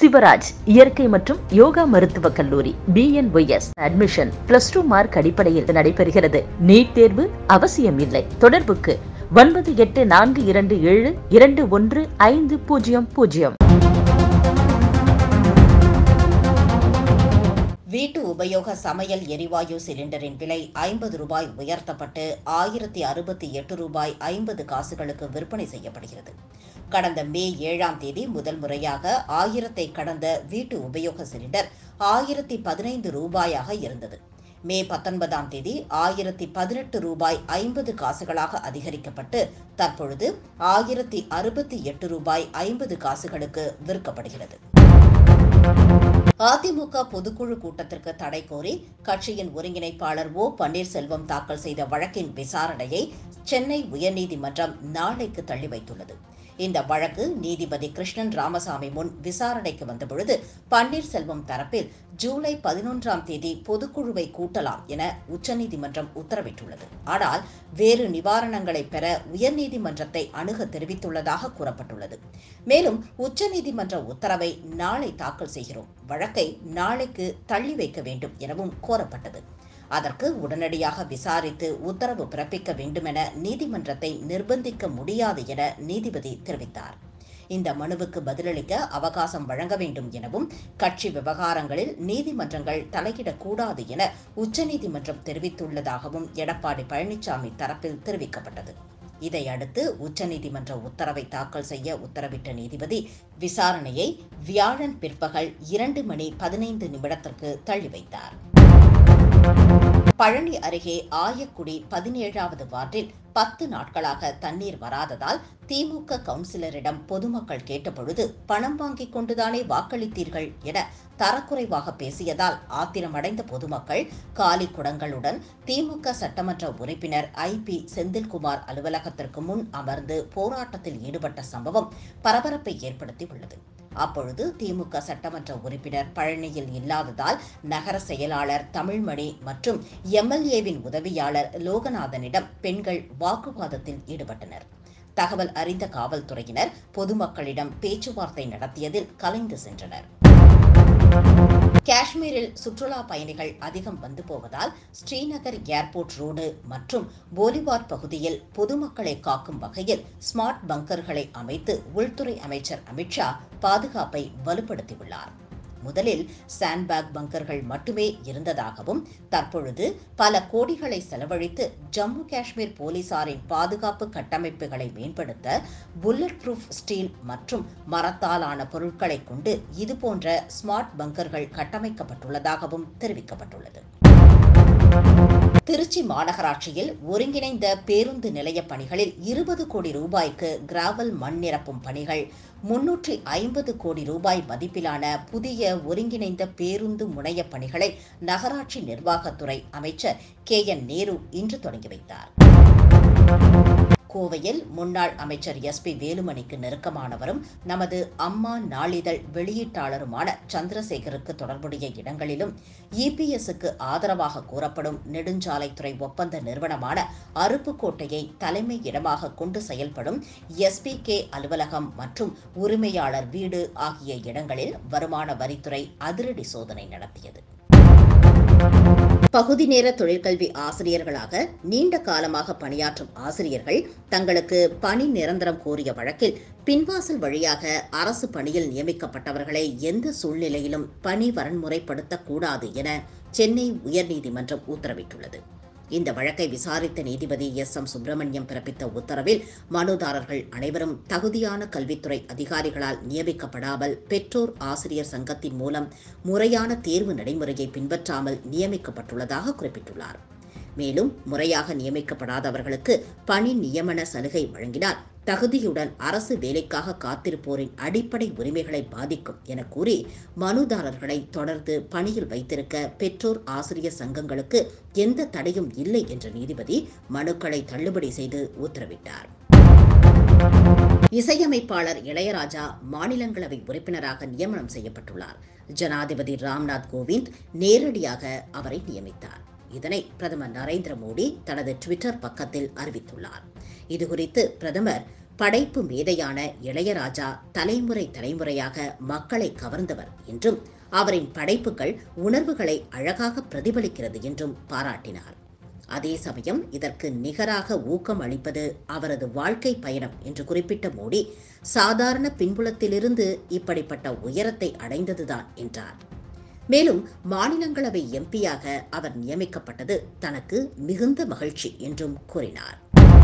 சிவராஜ் இயற்கை மற்றும் யோகா மருத்துவக் கல்லூரி BNYS admission plus two mark அடிப்படையில் நடைபெறுகிறது நீட் தேர்வு அவசியம் இல்லை தொடர்புக்கு ஒன்பது எட்டு நான்கு இரண்டு ஏழு இரண்டு ஒன்று ஐந்து பூஜ்ஜியம் பூஜ்ஜியம் வீட்டு உபயோக சமையல் எரிவாயு சிலிண்டரின் விலை ஐம்பது ரூபாய் உயர்த்தப்பட்டு ஆயிரத்தி அறுபத்தி எட்டு ரூபாய் ஐம்பது காசுகளுக்கு விற்பனை செய்யப்படுகிறது கடந்த மே ஏழாம் தேதி முதல் முறையாக ஆயிரத்தை கடந்த வீட்டு உபயோக சிலிண்டர் ஆயிரத்தி பதினைந்து ரூபாயாக இருந்தது மே பத்தொன்பதாம் தேதி ஆயிரத்தி பதினெட்டு ரூபாய் ஐம்பது காசுகளாக அதிகரிக்கப்பட்டு தற்பொழுது ஆயிரத்தி அறுபத்தி எட்டு ரூபாய் ஐம்பது காசுகளுக்கு விற்கப்படுகிறது அதிமுக பொதுக்குழு கூட்டத்திற்கு தடை கோரி கட்சியின் ஒருங்கிணைப்பாளர் ஓ பன்னீர்செல்வம் தாக்கல் செய்த வழக்கின் விசாரணையை சென்னை உயர்நீதிமன்றம் நாளைக்கு தள்ளி வைத்துள்ளது இந்த வழக்கு நீதிபதி கிருஷ்ணன் ராமசாமி முன் விசாரணைக்கு வந்தபொழுது பன்னீர்செல்வம் தரப்பில் ஜூலை பதினொன்றாம் தேதி பொதுக்குழுவை கூட்டலாம் என உச்சநீதிமன்றம் உத்தரவிட்டுள்ளது ஆனால் வேறு நிவாரணங்களை பெற உயர்நீதிமன்றத்தை அணுக தெரிவித்துள்ளதாக கூறப்பட்டுள்ளது மேலும் உச்சநீதிமன்ற உத்தரவை நாளை தாக்கல் செய்கிறோம் வழக்கை நாளைக்கு தள்ளி வைக்க வேண்டும் எனவும் கோரப்பட்டது அதற்கு உடனடியாக விசாரித்து உத்தரவு பிறப்பிக்க வேண்டுமென நீதிமன்றத்தை நிர்பந்திக்க முடியாது என நீதிபதி தெரிவித்தார் இந்த மனுவுக்கு பதிலளிக்க அவகாசம் வழங்க வேண்டும் எனவும் கட்சி விவகாரங்களில் நீதிமன்றங்கள் தலையிடக்கூடாது என உச்சநீதிமன்றம் தெரிவித்துள்ளதாகவும் எடப்பாடி பழனிசாமி தரப்பில் தெரிவிக்கப்பட்டது இதையடுத்து உச்சநீதிமன்ற உத்தரவை தாக்கல் செய்ய உத்தரவிட்ட நீதிபதி விசாரணையை வியாழன் பிற்பகல் இரண்டு மணி பதினைந்து நிமிடத்திற்கு தள்ளி வைத்தார் பழனி அருகே ஆயக்குடி பதினேழாவது வார்டில் பத்து நாட்களாக தண்ணீர் வராததால் திமுக கவுன்சிலரிடம் பொதுமக்கள் கேட்டபொழுது பணம் வாங்கிக் கொண்டுதானே வாக்களித்தீர்கள் என தரக்குறைவாக பேசியதால் ஆத்திரமடைந்த பொதுமக்கள் காலி குடங்களுடன் திமுக சட்டமன்ற உறுப்பினர் ஐ பி செந்தில்குமார் அலுவலகத்திற்கு முன் அமர்ந்து போராட்டத்தில் ஈடுபட்ட சம்பவம் பரபரப்பை ஏற்படுத்தியுள்ளது அப்பொழுது திமுக சட்டமன்ற உறுப்பினர் பழனியில் இல்லாததால் நகர செயலாளர் தமிழ்மணி மற்றும் எம்எல்ஏவின் உதவியாளர் லோகநாதனிடம் பெண்கள் வாக்குவாதத்தில் ஈடுபட்டனர் தகவல் அறிந்த காவல்துறையினர் பொதுமக்களிடம் பேச்சுவார்த்தை நடத்தியதில் கலைந்து சென்றனர் காஷ்மீரில் சுற்றுலா பயணிகள் அதிகம் வந்து போவதால் ஸ்ரீநகர் ஏர்போர்ட் ரோடு மற்றும் போலிவார் பகுதியில் பொதுமக்களை காக்கும் வகையில் ஸ்மார்ட் பங்கர்களை அமைத்து உள்துறை அமைச்சர் அமித்ஷா பாதுகாப்பை வலுப்படுத்தியுள்ளார் முதலில் சாண்ட்பேக் பங்கர்கள் மட்டுமே இருந்ததாகவும் தற்பொழுது பல கோடிகளை செலவழித்து ஜம்மு காஷ்மீர் போலீசாரின் பாதுகாப்பு கட்டமைப்புகளை மேம்படுத்த புல்லட் ப்ரூஃப் ஸ்டீல் மற்றும் மரத்தாலான பொருட்களை கொண்டு இதுபோன்ற ஸ்மார்ட் பங்கர்கள் கட்டமைக்கப்பட்டுள்ளதாகவும் தெரிவிக்கப்பட்டுள்ளது திருச்சி மாநகராட்சியில் ஒருங்கிணைந்த பேருந்து நிலைய பணிகளில் இருபது கோடி ரூபாய்க்கு கிராவல் மண் நிரப்பும் பணிகள் முன்னூற்றி ஐம்பது கோடி ரூபாய் மதிப்பிலான புதிய ஒருங்கிணைந்த பேருந்து முனைய பணிகளை நகராட்சி நிர்வாகத்துறை அமைச்சர் கே என் நேரு இன்று தொடங்கி வைத்தார் கோவையில் முன்னாள் அமைச்சர் எஸ் பி வேலுமணிக்கு நெருக்கமானவரும் நமது அம்மா நாளிதழ் வெளியீட்டாளருமான சந்திரசேகருக்கு தொடர்புடைய இடங்களிலும் இபிஎஸ்க்கு ஆதரவாக கூறப்படும் நெடுஞ்சாலைத்துறை ஒப்பந்த நிறுவனமான அருப்புக்கோட்டையை தலைமை இடமாக கொண்டு செயல்படும் எஸ்பிகே அலுவலகம் மற்றும் உரிமையாளர் வீடு ஆகிய இடங்களில் வருமான வரித்துறை அதிரடி சோதனை நடத்தியது பகுதி நேர தொழிற்கல்வி ஆசிரியர்களாக நீண்ட காலமாக பணியாற்றும் ஆசிரியர்கள் தங்களுக்கு பணி நிரந்தரம் கோரிய வழக்கில் பின்வாசல் வழியாக அரசு பணியில் நியமிக்கப்பட்டவர்களை எந்த சூழ்நிலையிலும் பணி வரன்முறைப்படுத்தக்கூடாது என சென்னை உயர்நீதிமன்றம் உத்தரவிட்டுள்ளது இந்த வழக்கை விசாரித்த நீதிபதி எஸ் எம் சுப்பிரமணியம் பிறப்பித்த உத்தரவில் மனுதாரர்கள் அனைவரும் தகுதியான கல்வித்துறை அதிகாரிகளால் நியமிக்கப்படாமல் பெற்றோர் ஆசிரியர் சங்கத்தின் மூலம் முறையான தேர்வு நடைமுறையை பின்பற்றாமல் நியமிக்கப்பட்டுள்ளதாக குறிப்பிட்டுள்ளார் மேலும் முறையாக நியமிக்கப்படாதவர்களுக்கு பணி நியமன சலுகை வழங்கினால் தகுதியுடன் அரசு வேலைக்காக காத்திருப்போரின் அடிப்படை உரிமைகளை பாதிக்கும் என கூறி மனுதாரர்களை தொடர்ந்து பணியில் வைத்திருக்க பெற்றோர் ஆசிரியர் சங்கங்களுக்கு எந்த தடையும் இல்லை என்ற நீதிபதி மனுக்களை தள்ளுபடி செய்து உத்தரவிட்டார் இசையமைப்பாளர் இளையராஜா மாநிலங்களவை உறுப்பினராக நியமனம் செய்யப்பட்டுள்ளார் ஜனாதிபதி ராம்நாத் கோவிந்த் நேரடியாக அவரை நியமித்தார் இதனை பிரதமர் நரேந்திர மோடி தனது ட்விட்டர் பக்கத்தில் அறிவித்துள்ளார் இதுகுறித்து பிரதமர் படைப்பு மேதையான இளையராஜா தலைமுறை தலைமுறையாக மக்களை கவர்ந்தவர் என்றும் அவரின் படைப்புகள் உணர்வுகளை அழகாக பிரதிபலிக்கிறது என்றும் பாராட்டினார் அதே சமயம் இதற்கு நிகராக ஊக்கம் அளிப்பது அவரது வாழ்க்கை பயணம் என்று குறிப்பிட்ட மோடி சாதாரண பின்புலத்திலிருந்து இப்படிப்பட்ட உயரத்தை அடைந்ததுதான் என்றார் மேலும் மாநிலங்களவை எம்பியாக அவர் நியமிக்கப்பட்டது தனக்கு மிகுந்த மகிழ்ச்சி என்றும் கூறினார்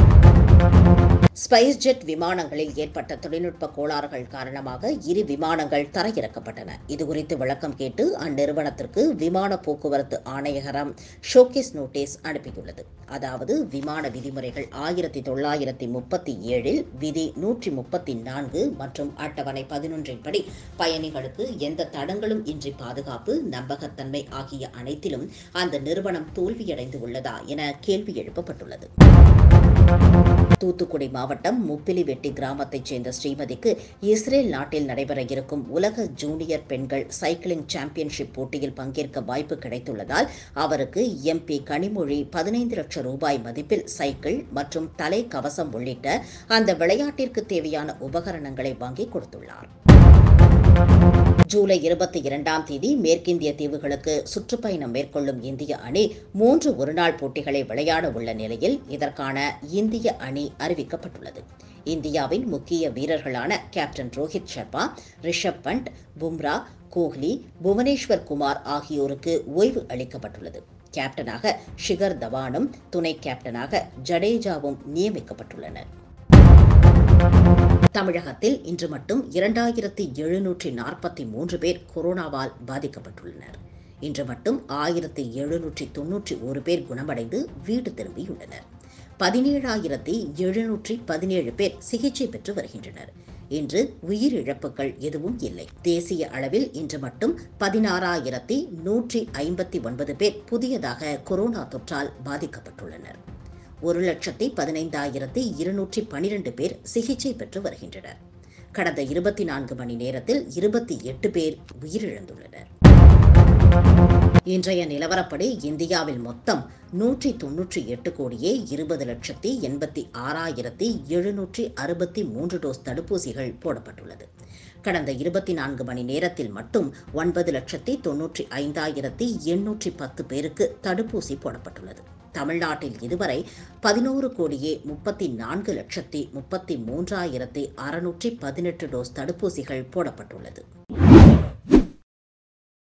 ஸ்பைஸ் ஜெட் விமானங்களில் ஏற்பட்ட தொழில்நுட்ப கோளாறுகள் காரணமாக இரு விமானங்கள் தரையிறக்கப்பட்டன இதுகுறித்து விளக்கம் கேட்டு அந்நிறுவனத்திற்கு விமான போக்குவரத்து ஆணையகரம் ஷோகேஸ் நோட்டீஸ் அனுப்பியுள்ளது அதாவது விமான விதிமுறைகள் ஆயிரத்தி தொள்ளாயிரத்தி முப்பத்தி ஏழில் விதி நூற்றி முப்பத்தி நான்கு மற்றும் அட்டவணை பதினொன்றின் படி பயணிகளுக்கு எந்த தடங்களும் இன்றி பாதுகாப்பு நம்பகத்தன்மை ஆகிய அனைத்திலும் அந்த நிறுவனம் தோல்வியடைந்து உள்ளதா என கேள்வி எழுப்பப்பட்டுள்ளது தூத்துக்குடி மாவட்டம் முப்பிலிவெட்டி கிராமத்தைச் சேர்ந்த ஸ்ரீமதிக்கு இஸ்ரேல் நாட்டில் நடைபெற இருக்கும் உலக ஜூனியர் பெண்கள் சைக்கிளிங் சாம்பியன்ஷிப் போட்டியில் பங்கேற்க வாய்ப்பு கிடைத்துள்ளதால் அவருக்கு எம்பி கனிமொழி பதினைந்து லட்சம் ரூபாய் மதிப்பில் சைக்கிள் மற்றும் தலை கவசம் உள்ளிட்ட அந்த விளையாட்டிற்கு தேவையான உபகரணங்களை வாங்கி கொடுத்துள்ளார் ஜூலை இருபத்தி இரண்டாம் தேதி மேற்கிந்திய தீவுகளுக்கு சுற்றுப்பயணம் மேற்கொள்ளும் இந்திய அணி மூன்று ஒருநாள் போட்டிகளை விளையாட உள்ள நிலையில் இதற்கான இந்திய அணி அறிவிக்கப்பட்டுள்ளது இந்தியாவின் முக்கிய வீரர்களான கேப்டன் ரோஹித் சர்மா ரிஷப் பண்ட் பும்ரா கோஹ்லி புவனேஸ்வர் குமார் ஆகியோருக்கு ஓய்வு அளிக்கப்பட்டுள்ளது கேப்டனாக ஷிகர் தவானும் துணை கேப்டனாக ஜடேஜாவும் நியமிக்கப்பட்டுள்ளனர் தமிழகத்தில் இன்று மட்டும் இரண்டாயிரத்தி எழுநூற்றி நாற்பத்தி மூன்று பேர் கொரோனாவால் பாதிக்கப்பட்டுள்ளனர் இன்று மட்டும் ஆயிரத்தி எழுநூற்றி தொன்னூற்றி ஒரு பேர் குணமடைந்து வீடு திரும்பியுள்ளனர் பதினேழாயிரத்தி எழுநூற்றி பதினேழு பேர் சிகிச்சை பெற்று வருகின்றனர் இன்று உயிரிழப்புகள் எதுவும் இல்லை தேசிய அளவில் இன்று மட்டும் பதினாறாயிரத்தி நூற்றி ஐம்பத்தி ஒன்பது பேர் புதியதாக கொரோனா தொற்றால் பாதிக்கப்பட்டுள்ளனர் ஒரு லட்சத்தி பதினைந்தாயிரத்தி இருநூற்றி பனிரெண்டு பேர் சிகிச்சை பெற்று வருகின்றனர் கடந்த இருபத்தி நான்கு மணி நேரத்தில் இருபத்தி எட்டு பேர் உயிரிழந்துள்ளனர் இன்றைய நிலவரப்படி இந்தியாவில் மொத்தம் நூற்றி தொன்னூற்றி எட்டு கோடியே இருபது லட்சத்தி எண்பத்தி ஆறாயிரத்தி எழுநூற்றி அறுபத்தி மூன்று டோஸ் தடுப்பூசிகள் போடப்பட்டுள்ளது கடந்த இருபத்தி நான்கு மணி நேரத்தில் மட்டும் ஒன்பது லட்சத்தி தொன்னூற்றி ஐந்தாயிரத்தி எண்ணூற்றி பத்து பேருக்கு தடுப்பூசி போடப்பட்டுள்ளது தமிழ்நாட்டில் இதுவரை பதினோரு கோடியே முப்பத்தி நான்கு லட்சத்தி முப்பத்தி மூன்றாயிரத்தி அறுநூற்றி பதினெட்டு டோஸ் தடுப்பூசிகள் போடப்பட்டுள்ளது